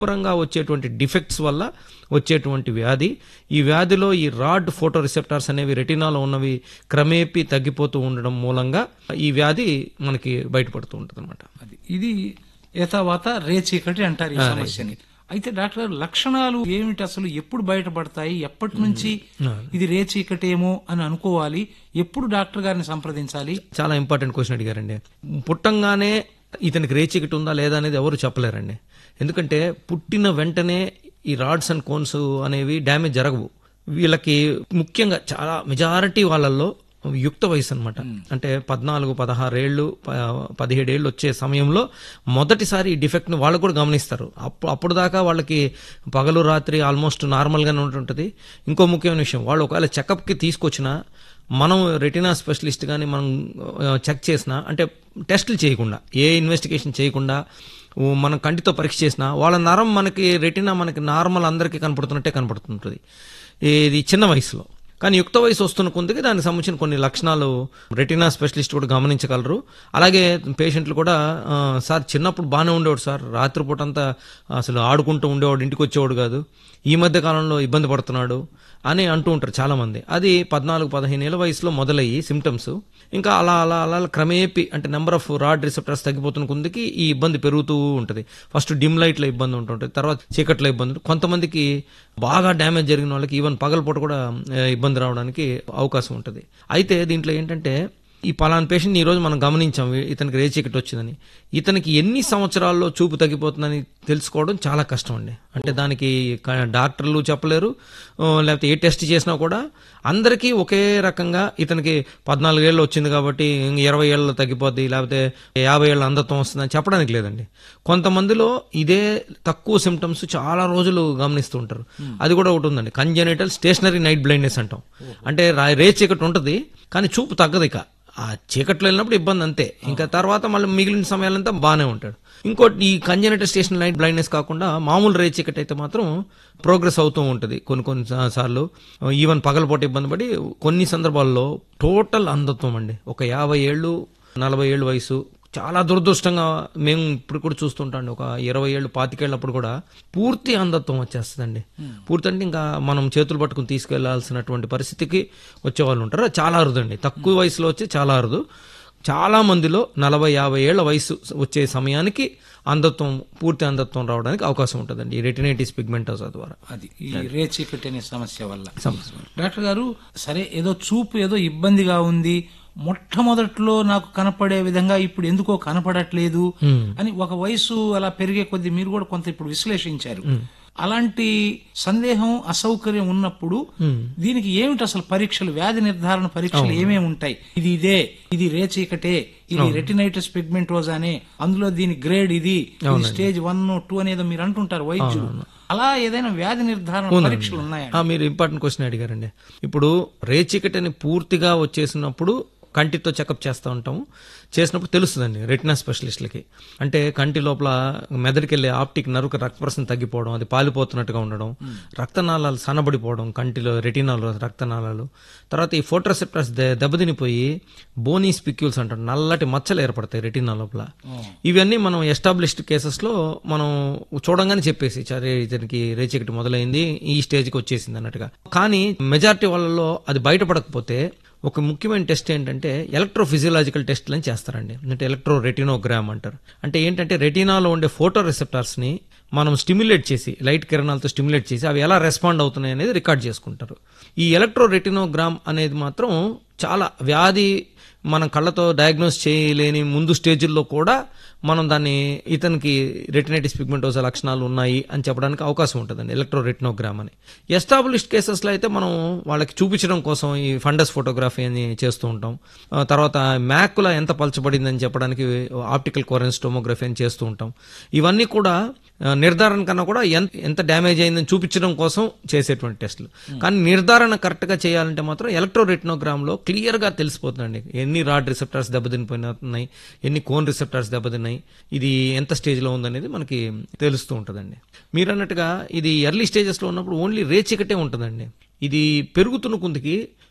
పరంగా వచ్చేటువంటి డిఫెక్ట్స్ వల్ల వచ్చేటువంటి వ్యాధి ఈ వ్యాధిలో ఈ రాడ్ ఫోటో రిసెప్టార్స్ అనేవి రెటినాలో ఉన్నవి క్రమేపీ తగ్గిపోతూ ఉండడం మూలంగా ఈ వ్యాధి మనకి బయటపడుతూ ఉంటుంది అనమాట అది ఇది యథావాత రేచీకటి అంటారు ఈ సమస్యని అయితే డాక్టర్ గారు లక్షణాలు ఏమిటి అసలు ఎప్పుడు బయటపడతాయి ఎప్పటి నుంచి ఇది రేచీకటేమో అని అనుకోవాలి ఎప్పుడు డాక్టర్ గారిని సంప్రదించాలి చాలా ఇంపార్టెంట్ క్వశ్చన్ అడిగారండి పుట్టంగానే ఇతనికి రేచికటి ఉందా లేదా అనేది ఎవరు చెప్పలేరండి ఎందుకంటే పుట్టిన వెంటనే ఈ రాడ్స్ అండ్ కోన్స్ అనేవి డ్యామేజ్ జరగవు వీళ్ళకి ముఖ్యంగా చాలా మెజారిటీ వాళ్ళల్లో యుక్త వయసు అనమాట అంటే పద్నాలుగు పదహారేళ్ళు ప- పదిహేడేళ్ళు వచ్చే సమయంలో మొదటిసారి ఈ డిఫెక్ట్ని వాళ్ళు కూడా గమనిస్తారు అప్పుడు అప్పుడు దాకా వాళ్ళకి పగలు రాత్రి ఆల్మోస్ట్ నార్మల్గానే ఉంటుంటుంది ఇంకో ముఖ్యమైన విషయం వాళ్ళు ఒకవేళ చెకప్కి తీసుకొచ్చినా మనం రెటినా స్పెషలిస్ట్ కానీ మనం ఆ, చెక్ చేసినా అంటే టెస్టులు చేయకుండా ఏ ఇన్వెస్టిగేషన్ చేయకుండా ఓ, మనం కంటితో పరీక్ష చేసినా వాళ్ళ నరం మనకి రెటినా మనకి నార్మల్ అందరికీ కనపడుతున్నట్టే కనపడుతుంటుంది ఇది చిన్న వయసులో కానీ యుక్త వయసు వస్తున్న కొద్దిగా దానికి సంబంధించిన కొన్ని లక్షణాలు రెటినా స్పెషలిస్ట్ కూడా గమనించగలరు అలాగే పేషెంట్లు కూడా ఆ, సార్ చిన్నప్పుడు బాగానే ఉండేవాడు సార్ రాత్రిపూట అంతా అసలు ఆడుకుంటూ ఉండేవాడు ఇంటికి వచ్చేవాడు కాదు ఈ మధ్య కాలంలో ఇబ్బంది పడుతున్నాడు అని అంటూ ఉంటారు చాలా మంది అది పద్నాలుగు పదిహేను ఏళ్ళ వయసులో మొదలయ్యి సిమ్టమ్స్ ఇంకా అలా అలా అలా క్రమేపీ అంటే నెంబర్ ఆఫ్ రాడ్ రిసెప్టర్స్ తగ్గిపోతున్న కొందికి ఈ ఇబ్బంది పెరుగుతూ ఉంటుంది ఫస్ట్ డిమ్ లైట్లో ఇబ్బంది ఉంటుంటుంది తర్వాత చీకట్లో ఇబ్బంది ఉంటుంది. కొంతమందికి బాగా డ్యామేజ్ జరిగిన వాళ్ళకి ఈవెన్ పగలపూట కూడా ఆ, ఇబ్బంది రావడానికి అవకాశం ఉంటుంది అయితే దీంట్లో ఏంటంటే ఈ పలానా పేషెంట్ ఈ రోజు మనం గమనించాం వీ- ఇతనికి రేచీకటి వచ్చిందని ఇతనికి ఎన్ని సంవత్సరాల్లో చూపు తగ్గిపోతుందని తెలుసుకోవడం చాలా కష్టం అండి అంటే దానికి క- డాక్టర్లు చెప్పలేరు ఆ, లేకపోతే ఏ టెస్ట్ చేసినా కూడా అందరికీ ఒకే రకంగా ఇతనికి పద్నాలుగేళ్ళు వచ్చింది కాబట్టి ఇంక ఇరవై ఏళ్ళలో తగ్గిపోద్ది లేకపోతే యాభై ఏళ్ళ అందత్వం వస్తుందని చెప్పడానికి లేదండి కొంతమందిలో ఇదే తక్కువ సిమ్టమ్స్ చాలా రోజులు గమనిస్తూ ఉంటారు అది కూడా ఒకటి ఉందండి కంజెనిటల్ స్టేషనరీ నైట్ బ్లైండ్నెస్ అంటాం అంటే రా- రే చీకటి ఉంటుంది కానీ చూపు తగ్గదు ఇక ఆ చీకట్లో వెళ్ళినప్పుడు ఇబ్బంది అంతే ఇంకా తర్వాత మళ్ళీ మిగిలిన సమయాలంతా బాగానే ఉంటాడు ఇంకోటి ఈ కంజెనిటల్ స్టేషన్ లైట్ బ్లైండ్నెస్ కాకుండా మామూలు రే చీకటి అయితే మాత్రం ప్రోగ్రెస్ అవుతూ ఉంటుంది కొన్ని కొన్ని సా- సార్లు ఈవెన్ పగలపూట ఇబ్బంది పడి కొన్ని సందర్భాల్లో టోటల్ అంధత్వం అండి ఒక యాభై ఏళ్ళు నలభై ఏళ్ళు వయసు చాలా దురదృష్టంగా మేము ఇప్పుడు కూడా చూస్తుంటాం ఒక ఇరవై ఏళ్ళు పాతికేళ్ళప్పుడు కూడా పూర్తి అంధత్వం వచ్చేస్తుందండి పూర్తి అంటే ఇంకా మనం చేతులు పట్టుకుని తీసుకెళ్లాల్సినటువంటి పరిస్థితికి వచ్చే వాళ్ళు ఉంటారు అది చాలా అరుదండి తక్కువ వయసులో వచ్చి చాలా అరుదు చాలా మందిలో నలభై యాభై ఏళ్ల వయసు వచ్చే సమయానికి అంధత్వం పూర్తి అంధత్వం రావడానికి అవకాశం ఉంటుందండి ఈ రెటినైటిస్ పిగ్మెంటోసా ద్వారా అది ఈ రేచీకటి అనే సమస్య వల్ల సమస్య డాక్టర్ గారు సరే ఏదో చూపు ఏదో ఇబ్బందిగా ఉంది మొట్టమొదట్లో నాకు కనపడే విధంగా ఇప్పుడు ఎందుకో కనపడట్లేదు అని ఒక వయసు అలా పెరిగే కొద్దీ మీరు కూడా కొంత ఇప్పుడు విశ్లేషించారు అలాంటి సందేహం అసౌకర్యం ఉన్నప్పుడు దీనికి ఏమిటి అసలు పరీక్షలు వ్యాధి నిర్ధారణ పరీక్షలు ఏమేమి ఉంటాయి ఇది ఇదే ఇది రేచీకటే ఇది రెటినైటిస్ పిగ్మెంటోజానే అందులో దీని గ్రేడ్ ఇది ఇది స్టేజ్ వన్ టూ అనేది మీరు అంటుంటారు వైద్యులు అలా ఏదైనా వ్యాధి నిర్ధారణ పరీక్షలు ఉన్నాయా ఆ, మీరు ఇంపార్టెంట్ క్వశ్చన్ అడిగారండి ఇప్పుడు రేచికట్ అని పూర్తిగా వచ్చేసినప్పుడు కంటితో చెకప్ చేస్తూ ఉంటాము చేసినప్పుడు తెలుస్తుందండి రెటినా స్పెషలిస్ట్లకి అంటే కంటి లోపల మెదడుకి వెళ్ళే ఆప్టిక్ నరుకు రక్త ప్రసరణ తగ్గిపోవడం అది పాలిపోతున్నట్టుగా ఉండడం రక్తనాళాలు సన్నబడిపోవడం కంటిలో రెటినాలు రక్తనాళాలు తర్వాత ఈ ఫోటోసెప్టర్స్ దెబ్బతినిపోయి బోనీ స్పిక్యూల్స్ అంటారు నల్లటి మచ్చలు ఏర్పడతాయి రెటినా లోపల ఇవన్నీ మనం ఎస్టాబ్లిష్డ్ కేసెస్లో మనం చూడంగానే చెప్పేసి సరే ఇతనికి రేచీకటి మొదలైంది ఈ స్టేజ్కి వచ్చేసింది అన్నట్టుగా కానీ మెజారిటీ వాళ్ళలో అది బయటపడకపోతే ఒక ముఖ్యమైన టెస్ట్ ఏంటంటే ఎలక్ట్రోఫిజియలాజికల్ టెస్ట్లు అని చేస్తారండి అంటే ఎలక్ట్రో రెటినోగ్రామ్ అంటారు అంటే ఏంటంటే రెటినాలో ఉండే ఫోటో రిసెప్టార్స్ ని మనం స్టిమ్యులేట్ చేసి లైట్ కిరణాలతో స్టిమ్యులేట్ చేసి అవి ఎలా రెస్పాండ్ అవుతున్నాయి అనేది రికార్డ్ చేసుకుంటారు ఈ ఎలక్ట్రో రెటినోగ్రామ్ అనేది మాత్రం చాలా వ్యాధి మనం కళ్ళతో డయాగ్నోస్ చేయలేని ముందు స్టేజ్ల్లో కూడా మనం దాన్ని ఇతనికి రెటినైటిస్ పిగ్మెంటోసా లక్షణాలు ఉన్నాయి అని చెప్పడానికి అవకాశం ఉంటుందండి ఎలక్ట్రో రెటినోగ్రామ్ అని ఎస్టాబ్లిష్డ్ కేసెస్లో అయితే మనం వాళ్ళకి చూపించడం కోసం ఈ ఫండస్ ఫోటోగ్రఫీ అని చేస్తూ ఉంటాం ఆ తర్వాత మ్యాకుల ఎంత పలచబడిందని చెప్పడానికి ఆప్టికల్ కోరెన్స్ టోమోగ్రఫీ అని చేస్తూ ఉంటాం ఇవన్నీ కూడా ఆ, నిర్ధారణ కన్నా కూడా ఎంత ఎంత డ్యామేజ్ అయిందని చూపించడం కోసం చేసేటువంటి టెస్టులు కానీ నిర్ధారణ కరెక్ట్గా చేయాలంటే మాత్రం ఎలక్ట్రో రెటినోగ్రామ్లో క్లియర్గా తెలిసిపోతుందండి ఎన్ని రాడ్ రిసెప్టర్స్ దెబ్బతినిపోయినాయి ఎన్ని కోన్ రిసెప్టర్స్ దెబ్బతిన్నాయి ఇది ఎంత స్టేజ్లో ఉందనేది మనకి తెలుస్తూ ఉంటుందండి మీరు అన్నట్టుగా ఇది ఎర్లీ స్టేజెస్లో ఉన్నప్పుడు ఓన్లీ రేచికటే ఉంటుందండి ఇది పెరుగుతున్న కొందికి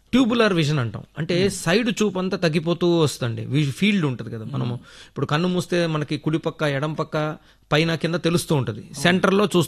ట్యూబులర్ విజన్ అంటాం అంటే సైడ్ చూపు అంతా తగ్గిపోతూ వస్తుంది ఫీల్డ్ ఉంటుంది కదా మనము ఇప్పుడు కన్ను మూస్తే మనకి కుడి పక్క ఎడం పక్క పైన కింద తెలుస్తూ ఉంటుంది సెంటర్లో చూస్తూ